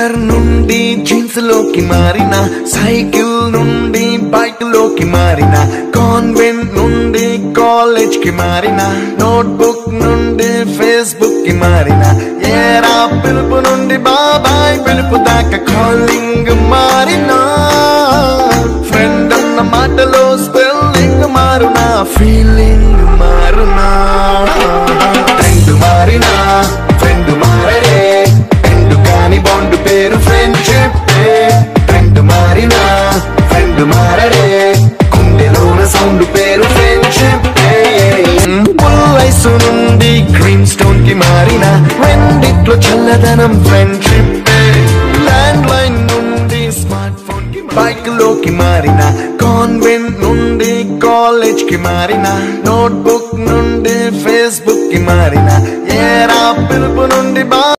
scooter నుండి jeans లోకి మారిన సైకిల్ నుండి బైక్ లోకి మారిన కాన్వెంట్ నుండి కాలేజ్ కి మారిన నోట్బుక్ నుండి ఫేస్బుక్ కి మారిన ఏరా పిలుపు నుండి బాబాయ్ పిలుపు దాకా కాలింగ్ మారినా ఫ్రెండ్ అన్న మాటలో స్పెల్లింగ్ మారునా ఫీలింగ్ మారునా ట్రెండ్ మారినా ఫ్రెండ్ మారడే ట్రెండ్ కాని బాండ్ పేరు ఫ్రెండ్షిప్ ట్రెండ్ మారినా ఫ్రెండ్ మారడే గుండెలోన సౌండ్ పేరు ఫ్రెండ్షిప్ వయసు నుండి గ్రీన్ స్టోన్ కి మారిన రెండిట్లో చల్లదనం ఫ్రెండ్షిప్ ల్యాండ్ లైన్ నుండి స్మార్ట్ ఫోన్ కి బైక్ లోకి మారిన కాన్వెంట్ నుండి కాలేజ్ కి మారిన నోట్బుక్ నుండి ఫేస్బుక్ కి మారిన ఏరా పిలుపు నుండి బా